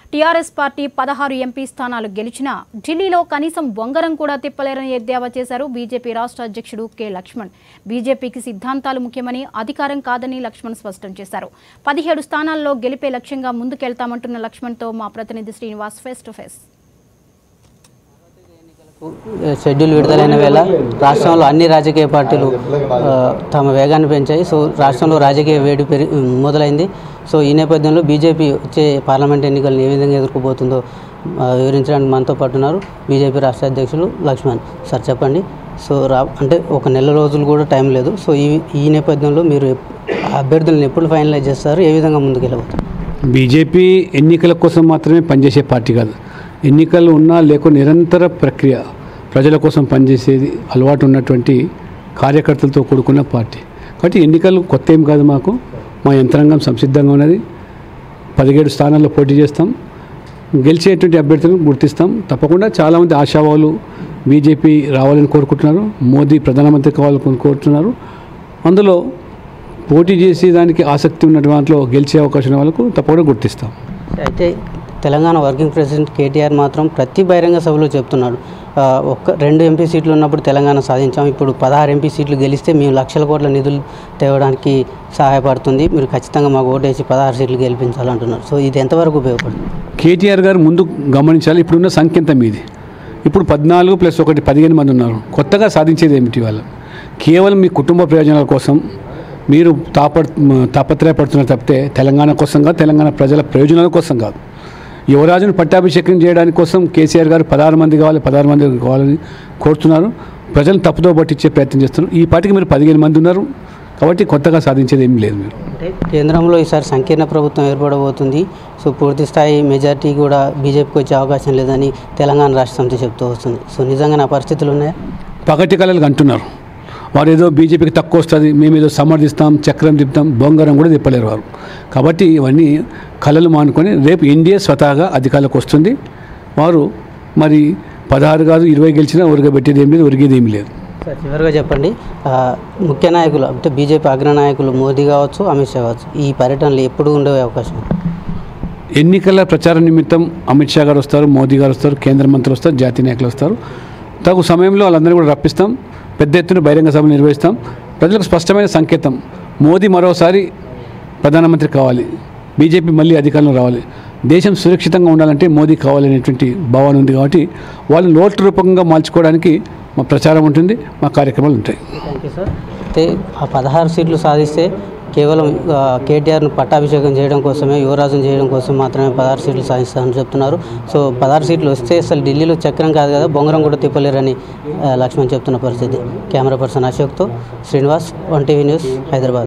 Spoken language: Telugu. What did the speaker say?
టీఆర్ఎస్ పార్టీ పదహారు ఎంపీ స్థానాలు గెలిచినా ఢిల్లీలో కనీసం బొంగరం కూడా తిప్పలేరని ఎద్దేవా చేశారు బీజేపీ రాష్ట్ర అధ్యక్షుడు కె లక్ష్మణ్ బీజేపీకి సిద్ధాంతాలు ముఖ్యమని అధికారం కాదని లక్ష్మణ్ స్పష్టం చేశారు పదిహేడు స్థానాల్లో గెలిపే లక్ష్యంగా ముందుకెళ్తామంటున్న లక్ష్మణ్తో మా ప్రతినిధి Srinivas face to face schedule విడుదలైన వేళ రాష్ట్రంలో అన్ని రాజకీయ పార్టీలు ఆ, తమ వేగాన్ని పెంచాయి సో రాష్ట్రంలో రాజకీయ వేడి పెరి మొదలైంది సో ఈ నేపథ్యంలో బీజేపీ వచ్చే పార్లమెంట్ ఎన్నికలను ఏ విధంగా ఎదుర్కోబోతుందో ఆ, వివరించడానికి మనతో పాటు ఉన్నారు బీజేపీ రాష్ట్ర అధ్యక్షులు లక్ష్మణ్ సార్ చెప్పండి సో రా అంటే ఒక నెల రోజులు కూడా టైం లేదు సో ఈ ఈ నేపథ్యంలో మీరు ఎప్- అభ్యర్థులను ఎప్పుడు ఫైనలైజ్ చేస్తారు ఏ విధంగా ముందుకెళ్ళబోతారు బీజేపీ ఎన్నికల కోసం మాత్రమే పనిచేసే పార్టీ కాదు ఎన్నికలు ఉన్నా లేకుండా నిరంతర ప్రక్రియ ప్రజల కోసం పనిచేసేది అలవాటు ఉన్నటువంటి కార్యకర్తలతో కూడుకున్న పార్టీ కాబట్టి ఎన్నికలు కొత్త ఏం కాదు మాకు మా యంత్రాంగం సంసిద్ధంగా ఉన్నది పదిహేడు స్థానాల్లో పోటీ చేస్తాం గెలిచేటువంటి అభ్యర్థులను గుర్తిస్తాం తప్పకుండా చాలామంది ఆశావాహులు బీజేపీ రావాలని కోరుకుంటున్నారు మోదీ ప్రధానమంత్రి కావాలని కోరుతున్నారు అందులో పోటీ చేసి దానికి ఆసక్తి ఉన్న దాంట్లో గెలిచే అవకాశం ఉన్న వాళ్ళకు తప్పకుండా గుర్తిస్తాం అయితే తెలంగాణ వర్కింగ్ ప్రెసిడెంట్ కేటీఆర్ మాత్రం ప్రతి బహిరంగ సభలో చెప్తున్నాడు ఆ, ఒక్క రెండు ఎంపీ సీట్లు ఉన్నప్పుడు తెలంగాణ సాధించాం ఇప్పుడు పదహారు ఎంపీ సీట్లు గెలిస్తే మేము లక్షల కోట్ల నిధులు తేవడానికి సహాయపడుతుంది మీరు ఖచ్చితంగా మాకు ఓటేసి పదహారు సీట్లు గెలిపించాలంటున్నారు సో ఇది ఎంతవరకు ఉపయోగపడుతుంది కేటీఆర్ గారు ముందు గమనించాలి ఇప్పుడున్న సంఖ్య ఎంత మీది ఇప్పుడు పద్నాలుగు ప్లస్ ఒకటి పదిహేను మంది ఉన్నారు కొత్తగా సాధించేది ఏమిటి వాళ్ళు కేవలం మీ కుటుంబ ప్రయోజనాల కోసం మీరు తాప తాపత్రయపడుతున్నారు తప్పితే తెలంగాణ కోసం కాదు తెలంగాణ ప్రజల ప్రయోజనాల కోసం కాదు యువరాజును పట్టాభిషేకం చేయడానికి కోసం కేసీఆర్ గారు పదహారు మంది కావాలి పదహారు మంది కావాలని కోరుతున్నారు ప్రజలను తప్పుదో పట్టించే ప్రయత్నం చేస్తున్నారు ఈ పార్టీకి మీరు పదిహేను మంది ఉన్నారు కాబట్టి కొత్తగా సాధించేది ఏమీ లేదు మీరు అంటే కేంద్రంలో ఈసారి సంకీర్ణ ప్రభుత్వం ఏర్పడబోతుంది సో పూర్తి స్థాయి మెజార్టీ కూడా బీజేపీకి వచ్చే అవకాశం లేదని తెలంగాణ రాష్ట్ర సమితి చెప్తూ వస్తుంది సో నిజంగా నా పరిస్థితులు ఉన్నాయా పగటి కళలు అంటున్నారు వారు ఏదో బీజేపీకి తక్కువ వస్తుంది మేము ఏదో సమర్థిస్తాం చక్రం తిప్పుతాం బొంగరం కూడా తిప్పలేరు వారు కాబట్టి ఇవన్నీ కళలు మానుకొని రేపు ఎన్డీఏ స్వతహాగా అధికారులకు వస్తుంది వారు మరి పదహారు కాదు ఇరవై గెలిచినా ఉరగబెట్టేది ఏం లేదు ఉరిగేది ఏమీ లేదు సార్ చివరిగా చెప్పండి ఆ, ముఖ్య నాయకులు అంటే బీజేపీ అగ్రనాయకులు మోదీ కావచ్చు అమిత్ షా కావచ్చు ఈ పర్యటనలు ఎప్పుడు ఉండే అవకాశం ఉంది? ఎన్నికల ప్రచార నిమిత్తం అమిత్ షా గారు వస్తారు మోదీ గారు వస్తారు కేంద్ర మంత్రులు వస్తారు జాతీయ నాయకులు వస్తారు తగు సమయంలో వాళ్ళందరినీ కూడా రప్పిస్తాం పెద్ద ఎత్తున బహిరంగ సభలు నిర్వహిస్తాం ప్రజలకు స్పష్టమైన సంకేతం మోదీ మరోసారి ప్రధానమంత్రి కావాలి బీజేపీ మళ్ళీ అధికారంలో రావాలి దేశం సురక్షితంగా ఉండాలంటే మోదీ కావాలనేటువంటి భావన ఉంది కాబట్టి వాళ్ళని నోట్ల రూపకంగా మార్చుకోవడానికి మా ప్రచారం ఉంటుంది మా కార్యక్రమాలు ఉంటాయి థ్యాంక్ యూ సార్ అయితే ఆ పదహారు సీట్లు సాధిస్తే కేవలం ఆ, కేటీఆర్ను పట్టాభిషేకం చేయడం కోసమే యువరాజును చేయడం కోసం మాత్రమే పదహారు సీట్లు సాధిస్తారని చెప్తున్నారు సో పదహారు సీట్లు వస్తే అసలు ఢిల్లీలో చక్రం కాదు కదా బొంగరం కూడా తిప్పలేరని ఆ, లక్ష్మణ్ చెప్తున్న పరిస్థితి కెమెరా పర్సన్ అశోక్తో Srinivas one TV news Hyderabad